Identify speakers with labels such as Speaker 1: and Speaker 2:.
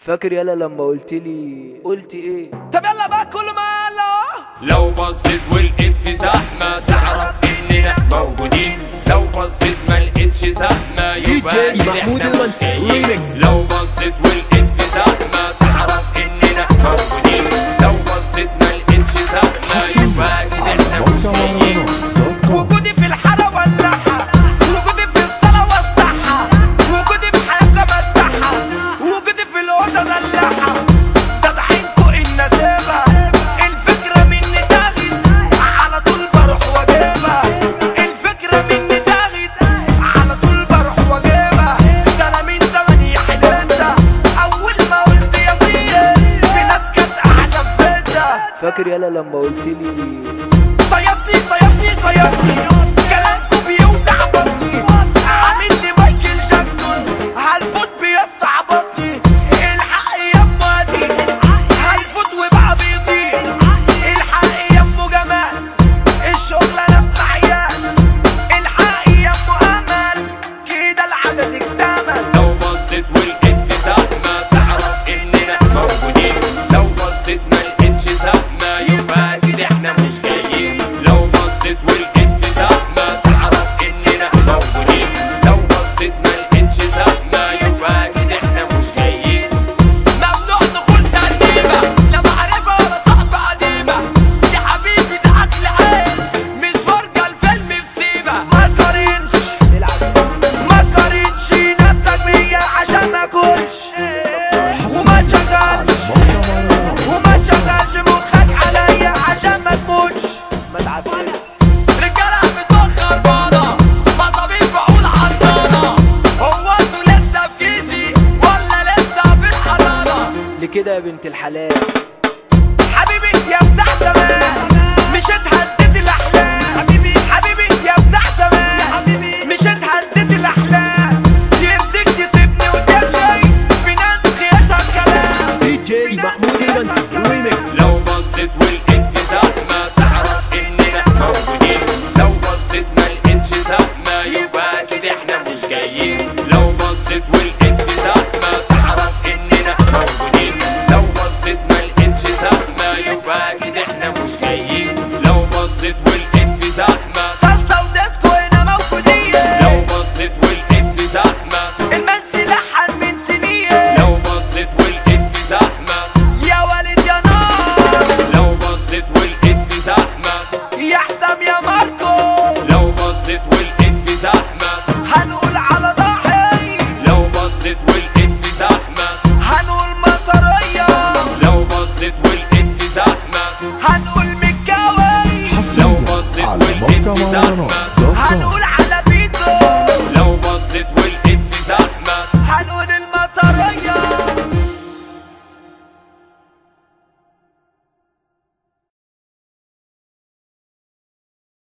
Speaker 1: فاكر يالا لما قلت لي قلت ايه
Speaker 2: طب يلا بقى كل ما يلا
Speaker 3: لو بصيت ولقيت في زحمة تعرف اننا موجودين لو بصيت ما لقيتش زحمة يبقى
Speaker 4: DJ
Speaker 3: إن
Speaker 4: محمود
Speaker 3: إحنا
Speaker 4: المنسي،
Speaker 3: مش جايين.
Speaker 4: remix.
Speaker 3: لو بصيت ولقيت في زحمة تعرف اننا موجودين لو بصيت ما لقيتش زحمة يبقى إن احنا مش جايين
Speaker 2: وجودي في الحارة ولعها وجودي في الصلاة وسعها وجودي في حياتك مدحها وجودي في الأوضة دلعها ده بعينكو النسابة الفكرة مني تاخد على طول بروح واجيبها الفكرة مني تاخد على طول بروح واجيبها ده أنا من زمان يا حليتها أول ما قلت يا سيدي في ناس كانت قاعدة في بيتها
Speaker 1: فاكر يالا لما قلت لي
Speaker 2: صيادني صيادني صيادني كلامكم بيوجع بطني عامل لي مايكل جاكسون هالفوت بيستعبطني الحق يا ام ادي هالفوت وبقى بيطير الحق يا ام جمال الشغل انا بتعيان الحق يا ام امل كده العدد اكتمل
Speaker 3: لو بصيت ولقيت في زحمة تعرف اننا موجودين لو بصيت ما لقيتش زحمة يبقى اكيد احنا مش جايين لو بصيت ولقيت في زحمة تعرف اننا موجودين لو بصيت ما لقيتش زحمة يبقى اكيد احنا مش جايين ممنوع دخول ترنيمة لا معرفة ولا صحبة قديمة يا حبيبي ده أكل عيش مش فرجة الفيلم في سيبة
Speaker 2: ما تقارنش ما تقارنش نفسك بيا عشان ما اكلش وما تشغلش وما تشغلش مخك عليا عشان ما تموتش
Speaker 3: رجالة بتبخر بره مصابيح بعون عطانة هو انتوا لسه في كيجي ولا لسه في الحضانة
Speaker 1: لكده يا بنت الحلال